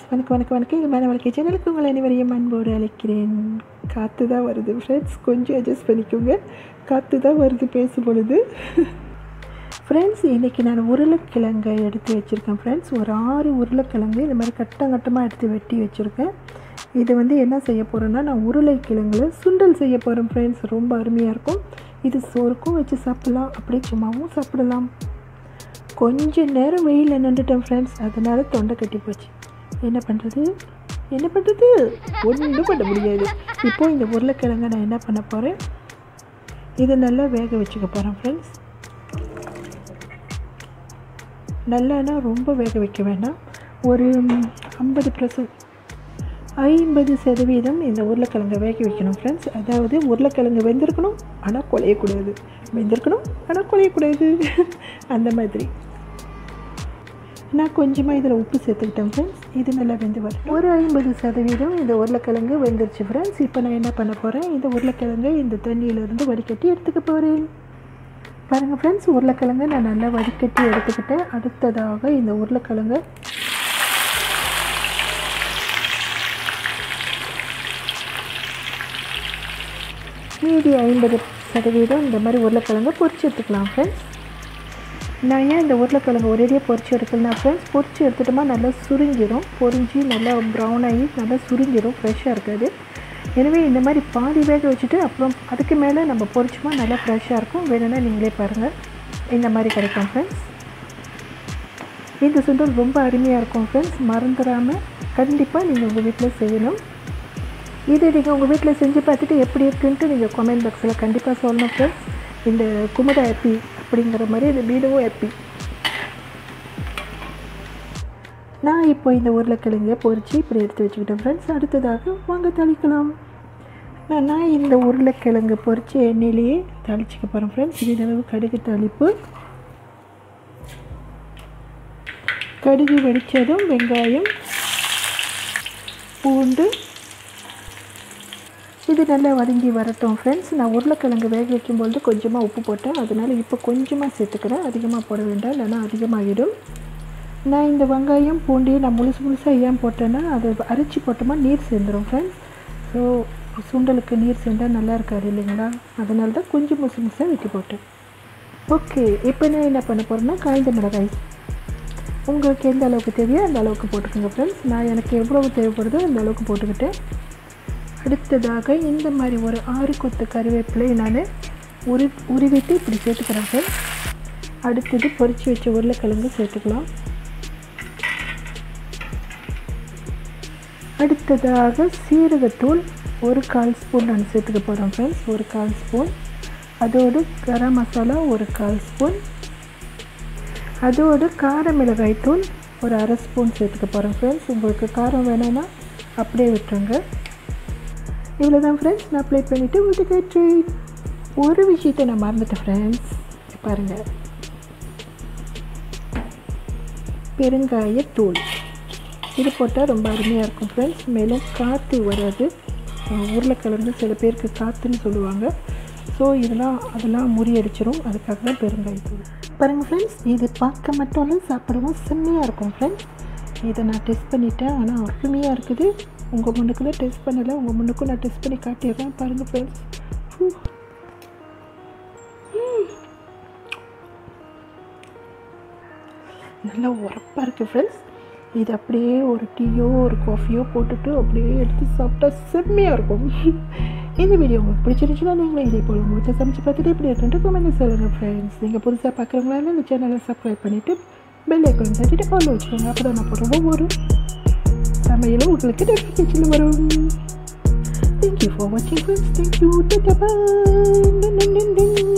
வணக்கம் வணக்கம் வணக்கம் இது மேலே வாழ்க்கை சேனலுக்கு உங்களை அனைவரையும் அன்போடு அழைக்கிறேன் காற்று தான் வருது ஃப்ரெண்ட்ஸ் கொஞ்சம் அட்ஜஸ்ட் பண்ணிக்கோங்க காற்று தான் வருது பேசும் பொழுது ஃப்ரெண்ட்ஸ் இன்றைக்கி நான் உருளைக்கிழங்கை எடுத்து வச்சுருக்கேன் ஃப்ரெண்ட்ஸ் ஒரு ஆறு உருளைக்கிழங்கு இந்த மாதிரி கட்டம் கட்டமாக எடுத்து வெட்டி வச்சுருக்கேன் இது வந்து என்ன செய்ய போகிறேன்னா நான் உருளைக்கிழங்குல சுண்டல் செய்ய போகிறேன் ஃப்ரெண்ட்ஸ் ரொம்ப அருமையாக இருக்கும் இது சோறுக்கும் வச்சு சாப்பிட்லாம் அப்படியே சும்மாவும் சாப்பிடலாம் கொஞ்ச நேரம் வெயிலில் நின்றுட்டேன் ஃப்ரெண்ட்ஸ் அதனால் தொண்டை கட்டி போச்சு என்ன பண்ணுறது என்ன பண்ணுறது ஒன்றும் பண்ண முடியாது இப்போ இந்த உருளைக்கிழங்கை நான் என்ன பண்ண போகிறேன் இதை நல்லா வேக வச்சுக்க போகிறேன் ஃப்ரெண்ட்ஸ் நல்லானா ரொம்ப வேக வைக்க வேண்டாம் ஒரு ஐம்பது பர்சன்ட் ஐம்பது சதவீதம் இந்த உருளைக்கிழங்கை வேக வைக்கணும் ஃப்ரெண்ட்ஸ் அதாவது உருளைக்கிழங்கு வெந்திருக்கணும் ஆனால் குலையக்கூடாது வெந்திருக்கணும் ஆனால் குலையக்கூடாது அந்த மாதிரி நான் கொஞ்சமாக இதில் உப்பு சேர்த்துக்கிட்டேன் ஃப்ரெண்ட்ஸ் இது நல்லா வெந்து வரும் ஒரு ஐம்பது சதவீதம் இந்த உருளைக்கிழங்கு வெந்துருச்சு ஃப்ரெண்ட்ஸ் இப்போ நான் என்ன பண்ண போகிறேன் இந்த உருளைக்கிழங்கை இந்த தண்ணியிலேருந்து வடிகட்டி எடுத்துக்க போகிறேன் பாருங்கள் ஃப்ரெண்ட்ஸ் உருளைக்கிழங்கை நான் நல்லா வடிகட்டி எடுத்துக்கிட்டேன் அடுத்ததாக இந்த உருளைக்கிழங்கை மீதி ஐம்பது சதவீதம் இந்த மாதிரி உருளைக்கிழங்கு பொரிச்சு எடுத்துக்கலாம் ஃப்ரெண்ட்ஸ் நான் ஏன் இந்த உருளைக்கிழங்கு ஒரேடியாக பொரிச்சு எடுக்கலனா ஃப்ரெண்ட்ஸ் பொரிச்சு எடுத்துட்டோமா நல்லா சுருங்கிடும் பொரிஞ்சு நல்லா ப்ரௌன் ஆகி நல்லா சுருங்கிடும் ஃப்ரெஷ்ஷாக இருக்காது எனவே இந்த மாதிரி பாதி வேக வச்சுட்டு அப்புறம் அதுக்கு மேலே நம்ம பொரிச்சோமா நல்லா ஃப்ரெஷ்ஷாக இருக்கும் வேணும்னா நீங்களே பாருங்கள் இந்த மாதிரி கிடைக்கும் ஃப்ரெண்ட்ஸ் இந்த சுண்டல் ரொம்ப அருமையாக இருக்கும் ஃப்ரெண்ட்ஸ் மறந்துடாமல் கண்டிப்பாக நீங்கள் உங்கள் வீட்டில் செய்யணும் இது நீங்கள் உங்கள் வீட்டில் செஞ்சு பார்த்துட்டு எப்படி இருக்குன்ட்டு நீங்கள் கமெண்ட் பாக்ஸில் கண்டிப்பாக சொல்லணும் ஃப்ரெண்ட்ஸ் இந்த குமுதா ஹாப்பி அப்படிங்கிற மாதிரி இந்த வீடியோவும் ஹாப்பி நான் இப்போ இந்த உருளைக்கிழங்கை பொரித்து இப்படி எடுத்து வச்சுக்கிட்டேன் ஃப்ரெண்ட்ஸ் அடுத்ததாக வாங்க தாளிக்கலாம் நான் நான் இந்த உருளைக்கிழங்கு பொரித்து எண்ணெயிலேயே தாளிச்சிக்க போகிறேன் ஃப்ரெண்ட்ஸ் இதளவு கடுகு தாளிப்பு கடுகு வெடித்ததும் வெங்காயம் பூண்டு இது நல்லா வதங்கி வரட்டும் ஃப்ரெண்ட்ஸ் நான் உருளைக்கிழங்கு வேக வைக்கும்பொழுது கொஞ்சமாக உப்பு போட்டேன் அதனால் இப்போ கொஞ்சமாக சேர்த்துக்கிறேன் அதிகமாக போட வேண்டாம் இல்லைன்னா அதிகமாகிடும் நான் இந்த வெங்காயம் பூண்டையும் நான் முழுசு முழுசாக ஏன் போட்டேன்னா அதை அரைச்சி போட்டோமா நீர் சேர்ந்துடும் ஃப்ரெண்ட்ஸ் ஸோ சுண்டலுக்கு நீர் சேர்ந்தால் நல்லா இருக்காது இல்லைங்களா அதனால தான் கொஞ்சம் முழுசு முழுசாக வெட்டி போட்டேன் ஓகே இப்போ நான் என்ன பண்ண போகிறேன்னா காய்ந்த மிளகாய் உங்களுக்கு எந்த அளவுக்கு தேவையோ அந்த அளவுக்கு போட்டுக்கோங்க ஃப்ரெண்ட்ஸ் நான் எனக்கு எவ்வளவு தேவைப்படுதோ அந்த அளவுக்கு போட்டுக்கிட்டேன் அடுத்ததாக இந்த மாதிரி ஒரு ஆறு கொத்து கருவேப்பிலை நான் உரி உருவிட்டு இப்படி சேர்த்துக்கிறேன் சார் அடுத்தது பொரித்து வச்ச உருளைக்கிழங்கு சேர்த்துக்கலாம் அடுத்ததாக சீரகத்தூள் ஒரு கால் ஸ்பூன் நான் சேர்த்துக்க போகிறேன் ஃப்ரெண்ட்ஸ் ஒரு கால் ஸ்பூன் அதோடு கரம் மசாலா ஒரு கால் ஸ்பூன் அதோடு கார மிளகாய் தூள் ஒரு அரை ஸ்பூன் சேர்த்துக்க போகிறேன் ஃப்ரெண்ட்ஸ் உங்களுக்கு காரம் வேணும்னா அப்படியே விட்டுருங்க இவ்வளோ தான் ஃப்ரெண்ட்ஸ் நான் அப்ளை பண்ணிவிட்டு உங்களுக்கு ஒரு விஷயத்தை நான் மறந்துட்டேன் ஃப்ரெண்ட்ஸ் பாருங்கள் பெருங்காயத்தூள் இது போட்டால் ரொம்ப அருமையாக இருக்கும் ஃப்ரெண்ட்ஸ் மேலும் காற்று வராது உருளைக்கிழங்கு சில பேருக்கு காற்றுன்னு சொல்லுவாங்க ஸோ இதெல்லாம் அதெல்லாம் முறியடிச்சிடும் அதுக்காக தான் பெருங்காயத்தூள் பாருங்கள் ஃப்ரெண்ட்ஸ் இது பார்க்க மட்டும் இல்லை சாப்பிடவும் செம்மையாக இருக்கும் ஃப்ரெண்ட்ஸ் இதை நான் டெஸ்ட் பண்ணிட்டேன் ஆனால் அருமையாக இருக்குது உங்கள் முன்னுக்கு தான் டெஸ்ட் பண்ணலை உங்கள் முன்னுக்கும் நான் டெஸ்ட் பண்ணி காட்டிடுறேன் பாருங்கள் ஃப்ரெண்ட்ஸ் நல்லா உரப்பாக இருக்குது ஃப்ரெண்ட்ஸ் இது அப்படியே ஒரு டீயோ ஒரு காஃபியோ போட்டுட்டு அப்படியே எடுத்து சாப்பிட்டா செம்மையாக இருக்கும் இந்த வீடியோ உங்களுக்கு பிடிச்சிருந்துச்சுன்னா நீங்களும் இதே போல் உங்களுக்கு சமைச்சு பார்த்துட்டு எப்படி இருக்குன்ட்டு கமெண்ட் சொல்லுங்கள் ஃப்ரெண்ட்ஸ் நீங்கள் புதுசாக பார்க்குறவங்களால இந்த சேனலை சப்ஸ்கிரைப் பண்ணிவிட்டு பெல் ஐக்கான் தட்டிட்டு ஆல் வச்சுக்கோங்க அப்போ தான் நான் போடுற ஒவ்வொரு சமையலும் உங்களுக்கு நோட்டிஃபிகேஷன் வரும் தேங்க்யூ ஃபார் வாட்சிங் ஃப்ரெண்ட்ஸ் தேங்க்யூ